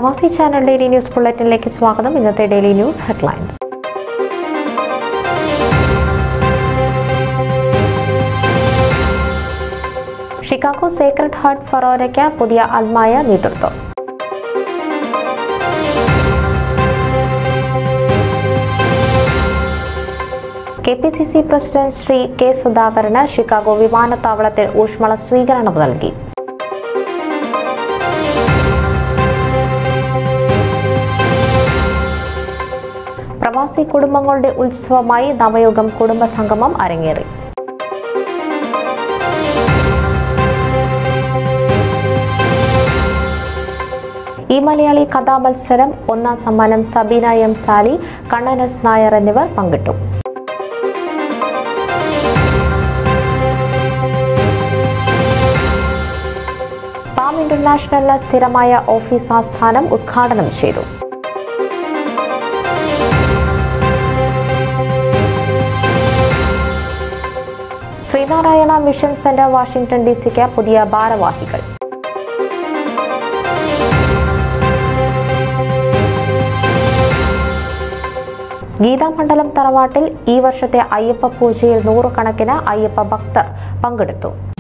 പ്രവാസി channel daily news ബുള്ളറ്റിനിലേക്ക് സ്വാഗതം ഇന്നത്തെ daily news headlines Chicago sacred heart ഫറോരയ്ക്ക് പുതിയ അൽമായ നേതൃത്വം K P C C president Shri K സുധാകരന് ഷിക്കാഗോ വിമാനത്താവളത്തിൽ ഊഷ്മള സ്വീകരണം നൽകി പ്രവാസി കുടുംബങ്ങളുടെ ഉത്സവമായി നവയുഗം കുടുംബ സംഗമം അരങ്ങേറി ഈ മലയാളി കഥാമത്സരം ഒന്നാം സമ്മാനം സബീന എം സാലി കണ്ണനസ് നായർ എന്നിവർ പങ്കിട്ടു പാം ഇന്റർനാഷണലിന് സ്ഥിരമായ ഓഫീസ് ആസ്ഥാനം ഉദ്ഘാടനം ചെയ്തു Sreenarayana mission centre Washington D സിക്ക് പുതിയ ഭാരവാഹികൾ ഗീതാമണ്ഡലം തറവാട്ടിൽ ഈ വർഷത്തെ അയ്യപ്പ പൂജയിൽ നൂറുകണക്കിന് അയ്യപ്പ ഭക്തർ പങ്കെടുത്തു